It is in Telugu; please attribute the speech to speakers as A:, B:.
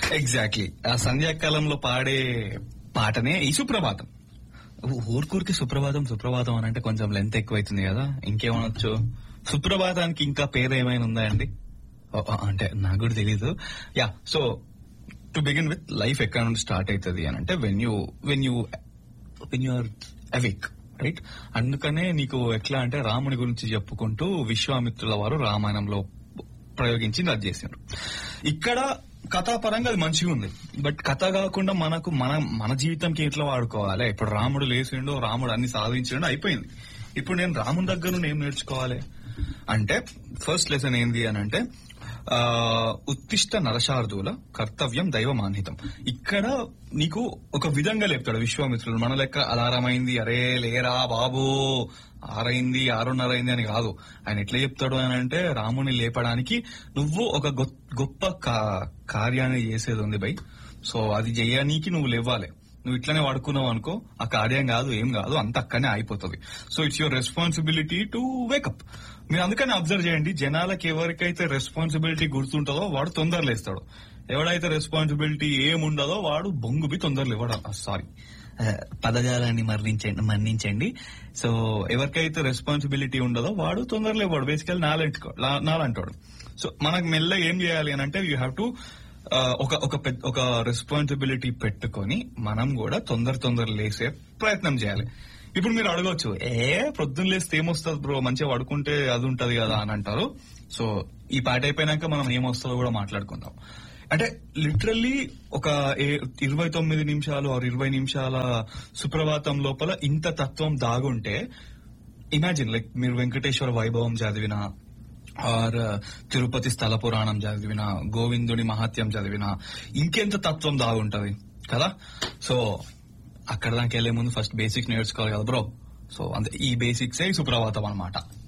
A: ఎగ్జాక్ట్లీ ఆ సంధ్యాకాలంలో పాడే పాటనే ఈ సుప్రభాతం ఊ- ఊరికూరికి సుప్రభాతం సుప్రభాతం అని అంటే కొంచెం లెంత్ ఎక్కువైతుంది కదా ఇంకేమనొచ్చు సుప్రభాతానికి ఇంకా పేరు ఏమైనా ఉందా అండి ఓ, ఆ, అంటే నాకు కూడా తెలీదు yeah so to begin with life ఎక్కడ నుండి స్టార్ట్ అవుతుంది అని అంటే when you when you when you are awake right అందుకనే నీకు ఎట్లా అంటే రాముని గురించి చెప్పుకుంటూ విశ్వామిత్రుల వారు రామాయణంలో ప్రయోగించి అది చేశారు ఇక్కడ కథాపరంగా అది మంచిగా ఉంది బట్ కథ కాకుండా మనకు మన మన జీవితంకి ఎట్లా వాడుకోవాలి ఇప్పుడు రాముడు లేచిండు రాముడు అన్ని సాధించిండు అయిపోయింది ఇప్పుడు నేను రాముని దగ్గర నుండి ఏం నేర్చుకోవాలి అంటే ఫస్ట్ లెసన్ ఏంది అని అంటే ఆ, ఉత్తిష్ట నరశార్దుల కర్తవ్యం దైవమాన్హితం ఇక్కడ నీకు ఒక విధంగా లేపుతాడు విశ్వామిత్రుడు మన లెక్క అలారం అయింది అరే లేరా బాబు ఆరైంది ఆరున్నర అయింది అని కాదు ఆయన ఎట్లా చెప్తాడు అని అంటే రాముని లేపడానికి నువ్వు ఒక గొ- గొప్ప కా- కార్యాన్ని చేసేది ఉంది బై సో అది చేయనీకి నువ్వు లేవాలి నువ్వు ఇట్లనే వాడుకున్నావు అనుకో ఆ కార్యం కాదు ఏం కాదు అంత అక్కనే అయిపోతుంది so it's your responsibility to wake up మీరు అందుకని అబ్జర్వ్ చేయండి జనాలకి ఎవరికైతే రెస్పాన్సిబిలిటీ గుర్తుంటుందో వాడు తొందర లేస్తాడు ఎవడైతే రెస్పాన్సిబిలిటీ ఏముండదో వాడు బొంగుబి తొందరలు ఇవ్వడం సారీ పదజాలాన్ని మరణించండి మన్నించండి సో ఎవరికైతే రెస్పాన్సిబిలిటీ ఉండదో వాడు తొందరలో ఇవ్వడు బేసికల్ నాలంటి నాలంటాడు సో మనకు మెల్ల ఏం చేయాలి అని అంటే యూ హ్యావ్ టు ఒక ఒక పెద్ద ఒక రెస్పాన్సిబిలిటీ పెట్టుకొని మనం కూడా తొందర తొందర లేసే ప్రయత్నం చేయాలి ఇప్పుడు మీరు అడగవచ్చు ఏ ప్రొద్దున లేస్తే ఏమొస్తుంది బ్రో మంచిగా పడుకుంటే అది ఉంటది కదా అని అంటారు సో ఈ పాట అయిపోయినాక మనం ఏమొస్తుందో కూడా మాట్లాడుకుందాం అంటే లిటరల్లీ ఒక ఏ- ఇరవై తొమ్మిది నిమిషాలు ఆరు ఇరవై నిమిషాల సుప్రభాతం లోపల ఇంత తత్వం దాగుంటే ఇమాజిన్ లైక్ మీరు వెంకటేశ్వర వైభవం చదివిన ఆర్ తిరుపతి స్థల పురాణం చదివిన గోవిందుని మహాత్యం చదివిన ఇంకెంత తత్వం దాగుంటది కదా సో అక్కడ దానికి వెళ్లే ముందు ఫస్ట్ బేసిక్స్ నేర్చుకోవాలి కదా బ్రో సో అంతే ఈ బేసిక్సే సుప్రభాతం అన్నమాట